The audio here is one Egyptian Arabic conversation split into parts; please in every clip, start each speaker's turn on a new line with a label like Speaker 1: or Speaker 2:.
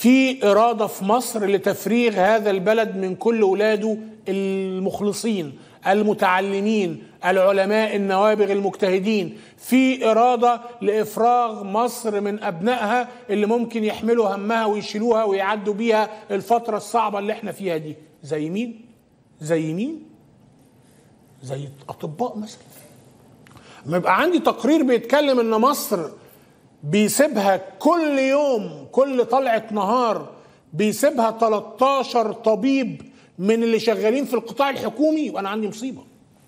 Speaker 1: في إرادة في مصر لتفريغ هذا البلد من كل أولاده المخلصين المتعلمين العلماء النوابغ المجتهدين في إرادة لإفراغ مصر من أبنائها اللي ممكن يحملوا همها ويشيلوها ويعدوا بيها الفترة الصعبة اللي احنا فيها دي زي مين؟ زي مين؟ زي أطباء مثلا ما يبقى عندي تقرير بيتكلم ان مصر بيسيبها كل يوم كل طلعة نهار بيسيبها 13 طبيب من اللي شغالين في القطاع الحكومي وانا عندي مصيبة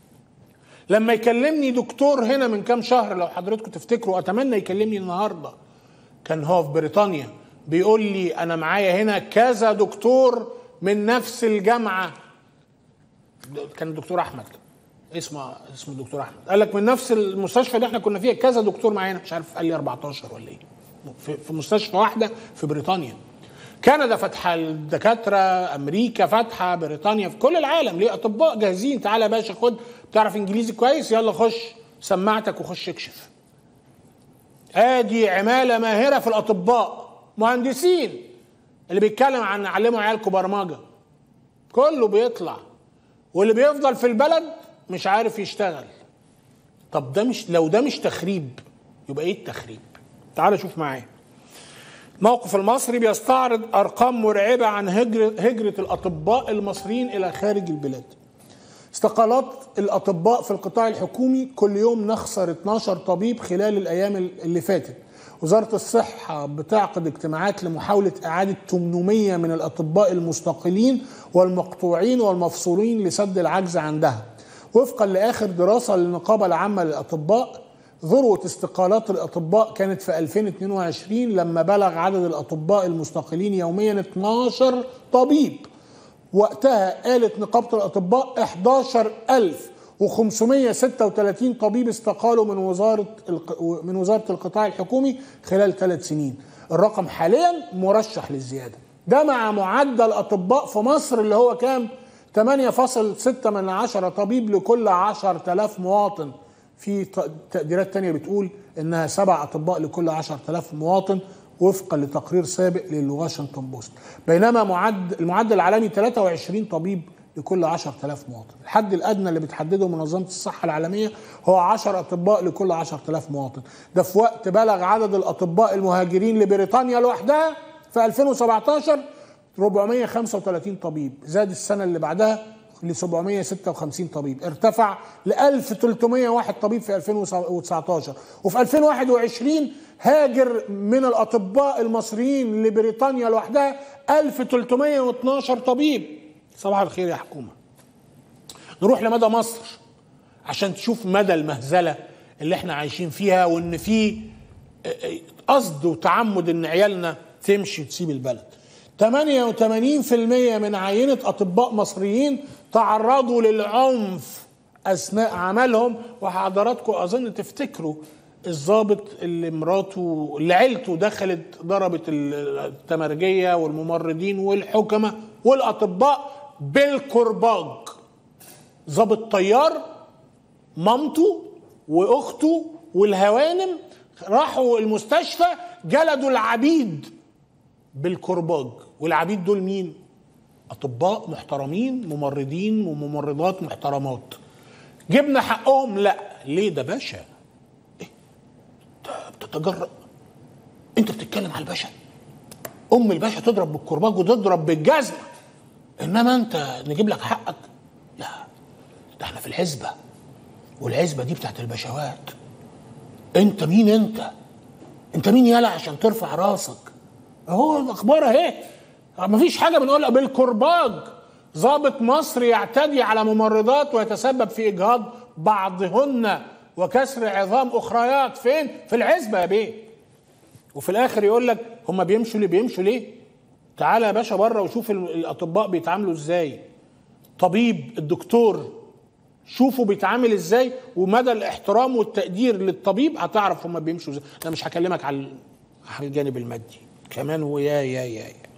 Speaker 1: لما يكلمني دكتور هنا من كام شهر لو حضرتكم تفتكروا اتمنى يكلمني النهارده كان هو في بريطانيا بيقول لي انا معايا هنا كذا دكتور من نفس الجامعه كان الدكتور احمد اسمه اسمه الدكتور احمد قال لك من نفس المستشفى اللي احنا كنا فيها كذا دكتور معانا مش عارف قال لي 14 ولا ايه في, في مستشفى واحده في بريطانيا كندا فاتحه الدكاتره امريكا فاتحه بريطانيا في كل العالم ليه اطباء جاهزين تعالى يا باشا خد بتعرف انجليزي كويس يلا خش سماعتك وخش اكشف ادي عماله ماهره في الاطباء مهندسين اللي بيتكلم عن علموا عيالكم برمجه كله بيطلع واللي بيفضل في البلد مش عارف يشتغل طب ده مش لو ده مش تخريب يبقى ايه التخريب تعال شوف معايا الموقف المصري بيستعرض ارقام مرعبه عن هجره هجره الاطباء المصريين الى خارج البلاد استقالات الاطباء في القطاع الحكومي كل يوم نخسر 12 طبيب خلال الايام اللي فاتت وزاره الصحه بتعقد اجتماعات لمحاوله اعاده 800 من الاطباء المستقلين والمقطوعين والمفصولين لسد العجز عندها وفقا لاخر دراسه للنقابه العامه للاطباء ذروه استقالات الاطباء كانت في 2022 لما بلغ عدد الاطباء المستقلين يوميا 12 طبيب وقتها قالت نقابه الاطباء 11536 طبيب استقالوا من وزاره من وزاره القطاع الحكومي خلال ثلاث سنين الرقم حاليا مرشح للزياده ده مع معدل اطباء في مصر اللي هو كام 8.6 من عشرة طبيب لكل 10000 مواطن في تقديرات تانية بتقول انها سبع اطباء لكل 10000 مواطن وفقا لتقرير سابق للواشنطن بوست بينما معد المعدل العالمي 23 طبيب لكل 10000 مواطن الحد الادنى اللي بتحدده منظمه الصحه العالميه هو 10 اطباء لكل 10000 مواطن ده في وقت بلغ عدد الاطباء المهاجرين لبريطانيا لوحدها في 2017 435 طبيب زاد السنه اللي بعدها ل 756 طبيب ارتفع ل 1301 طبيب في 2019 وفي 2021 هاجر من الاطباء المصريين لبريطانيا لوحدها 1312 طبيب صباح الخير يا حكومه نروح لمدى مصر عشان تشوف مدى المهزله اللي احنا عايشين فيها وان في قصد وتعمد ان عيالنا تمشي وتسيب البلد 88% من عينة أطباء مصريين تعرضوا للعنف أثناء عملهم وحضراتكم أظن تفتكروا الضابط اللي مراته اللي عيلته دخلت ضربت التمرجية والممرضين والحكمة والأطباء بالكرباج ضابط طيار مامته وأخته والهوانم راحوا المستشفى جلدوا العبيد بالكرباج والعبيد دول مين اطباء محترمين ممرضين وممرضات محترمات جبنا حقهم لا ليه ده باشا ايه انت بتتجرأ انت بتتكلم على الباشا ام الباشا تضرب بالكرباج وتضرب بالجزمه انما انت نجيب لك حقك لا ده احنا في الحزبه والعزبه دي بتاعت البشوات انت مين انت انت مين يالا عشان ترفع راسك اهو الاخبار اهي مفيش حاجه بنقولها بالكرباج ضابط مصري يعتدي على ممرضات ويتسبب في اجهاض بعضهن وكسر عظام اخريات فين في العزبه يا بيه وفي الاخر يقول لك هم بيمشوا ليه بيمشوا ليه تعالى يا باشا بره وشوف الاطباء بيتعاملوا ازاي طبيب الدكتور شوفوا بيتعامل ازاي ومدى الاحترام والتقدير للطبيب هتعرف هم بيمشوا ازاي انا مش هكلمك على على الجانب المادي كمان ويا يا يا